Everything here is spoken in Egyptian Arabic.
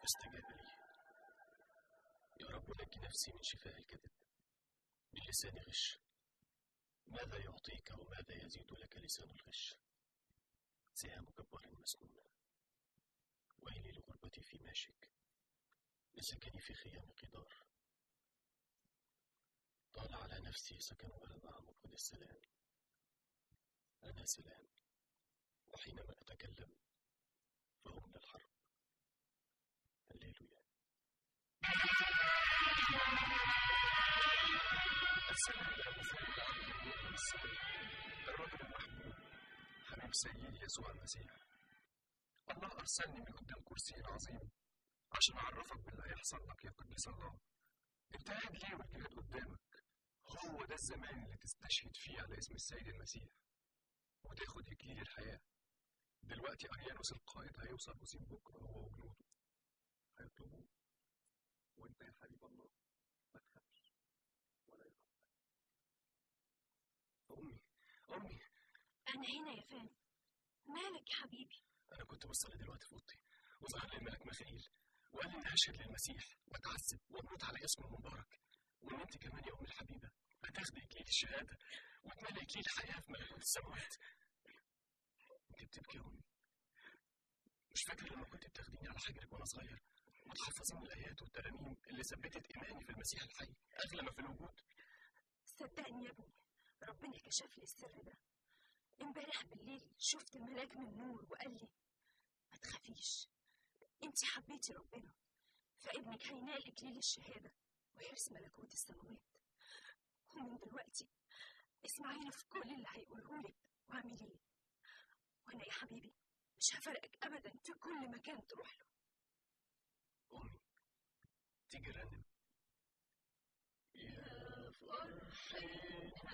فاستجاب لي يا رب نجي نفسي من شفاه الكذب من لسان غش ماذا يعطيك وماذا يزيد لك لسان الغش سهام جبار مسنونة ويلي لغربتي في ماشك لسكني في خيام قدار طال على نفسي سكنها مع مفرد السلام أنا سلام وحينما أتكلم فهم للحرب هللويا السلام يا سيد عبد المؤمن السلام الرجل المحبوب حبيب سيدي يسوع المسيح الله أرسلني من قدام كرسيه العظيم عشان أعرفك باللي هيحصل لك يا قديس الله أنت قاعد ليه والجهاد قدامك هو ده الزمان اللي تستشهد فيه على اسم السيد المسيح وتاخد إكليل الحياة دلوقتي أريانوس القائد هيوصل وسيم بكرة هو وجنوده هيطلبوه وأنت يا حبيب الله ما تخافش ولا يخافك أمي أمي أنا هنا يا فندم مالك يا حبيبي أنا كنت بصلي دلوقتي في أوضتي وظهر لي الملك ميخائيل وقال لي إني هشهد للمسيح وأتعذب وأموت على اسمه المبارك وإن أنت كمان يا أم الحبيبة هتاخدي إكليل الشهادة وتملي إكليل الحياة في ملكوت السماوات أنت بتبكي يا أمي مش فاكر لما كنت بتاخديني على حجرك وأنا صغير وتحفظيني الآيات والترانيم اللي ثبتت إيماني في المسيح الحي أغلى ما في الوجود صدقني يا ابني ربنا كشف لي السر ده امبارح بالليل شفت ملاك من نور وقال لي ما تخافيش انت حبيتي ربنا فابنك هينال اكليل الشهاده ويرث ملكوت السماوات ومن دلوقتي اسمعيني في كل اللي هيقوله لك واعمليه وانا يا حبيبي مش هفرقك ابدا في كل مكان تروح له أمي تيجي رنم يا فرحي